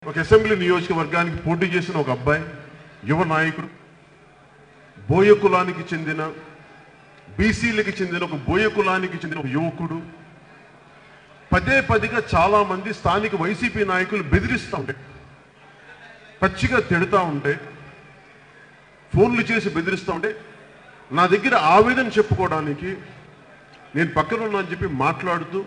ఒక అసెంబ్లీ నియోజకవర్గానికి పోటీ చేసిన ఒక అబ్బాయి యువ నాయకుడు బోయ కులానికి చెందిన బీసీలకి చెందిన ఒక బోయ కులానికి చెందిన ఒక యువకుడు పదే పదిగా చాలా మంది స్థానిక వైసీపీ నాయకులు బెదిరిస్తూ ఉంటే పచ్చిగా తిడుతూ ఉంటే ఫోన్లు చేసి బెదిరిస్తూ ఉంటే నా దగ్గర ఆవేదన చెప్పుకోవడానికి నేను పక్కన ఉన్నా అని చెప్పి మాట్లాడుతూ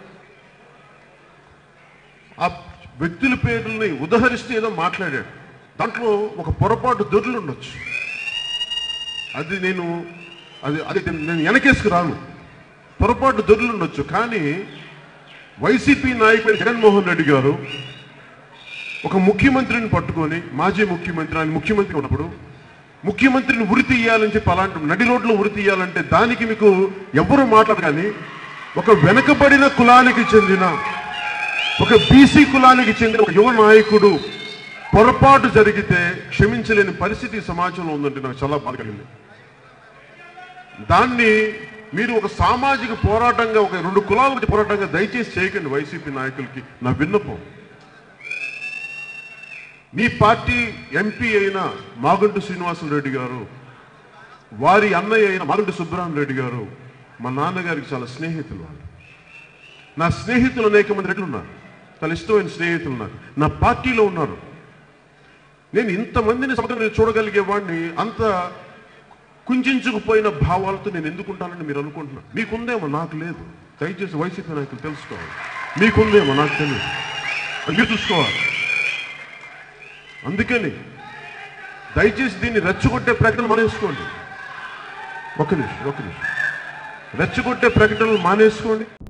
ఆ వ్యక్తుల పేర్లని ఉదహరిస్తూ ఏదో మాట్లాడాడు దాంట్లో ఒక పొరపాటు దొర్లు ఉండొచ్చు అది నేను అది అది నేను వెనకేసుకు రాను పొరపాటు దొర్లు ఉండొచ్చు కానీ వైసీపీ నాయకుడు జగన్మోహన్ రెడ్డి గారు ఒక ముఖ్యమంత్రిని పట్టుకొని మాజీ ముఖ్యమంత్రి ఆయన ముఖ్యమంత్రి ఉన్నప్పుడు ముఖ్యమంత్రిని ఉరి తీయాలని చెప్పి అలాంటి నడి రోడ్లో ఉరి తీయాలంటే దానికి మీకు ఎవరు మాట్లాడరు కానీ ఒక వెనకబడిన కులానికి చెందిన ఒక బీసీ కులానికి చెందిన ఒక యువ నాయకుడు పొరపాటు జరిగితే క్షమించలేని పరిస్థితి ఈ సమాజంలో ఉందంటే నాకు చాలా బాధ కలిగింది దాన్ని మీరు ఒక సామాజిక పోరాటంగా ఒక రెండు కులాల మధ్య పోరాటంగా దయచేసి చేయకండి వైసీపీ నాయకులకి నా విన్నపం మీ పార్టీ ఎంపీ అయిన మాగంటు శ్రీనివాసరెడ్డి గారు వారి అన్నయ్య అయిన మాగంటు సుబ్బరామరెడ్డి గారు మా నాన్నగారికి చాలా స్నేహితులు వాళ్ళు నా స్నేహితులు అనేక మంది రెడ్లు ఉన్నారు చాలా ఇష్టమైన స్నేహితులు ఉన్నారు నా పార్టీలో ఉన్నారు నేను ఇంతమందిని సమగ్రంగా చూడగలిగే వాడిని అంత కుంచుకుపోయిన భావాలతో నేను ఎందుకుంటానని మీరు అనుకుంటున్నారు మీకుందేమో నాకు లేదు దయచేసి వైసీపీ నాయకులు తెలుసుకోవాలి మీకుందేమో నాకు తెలియదు అది మీరు చూసుకోవాలి అందుకని దయచేసి దీన్ని రెచ్చగొట్టే ప్రకటనలు మానేసుకోండి ఒక నిమిషం ఒక నిమిషం రెచ్చగొట్టే ప్రకటనలు మానేసుకోండి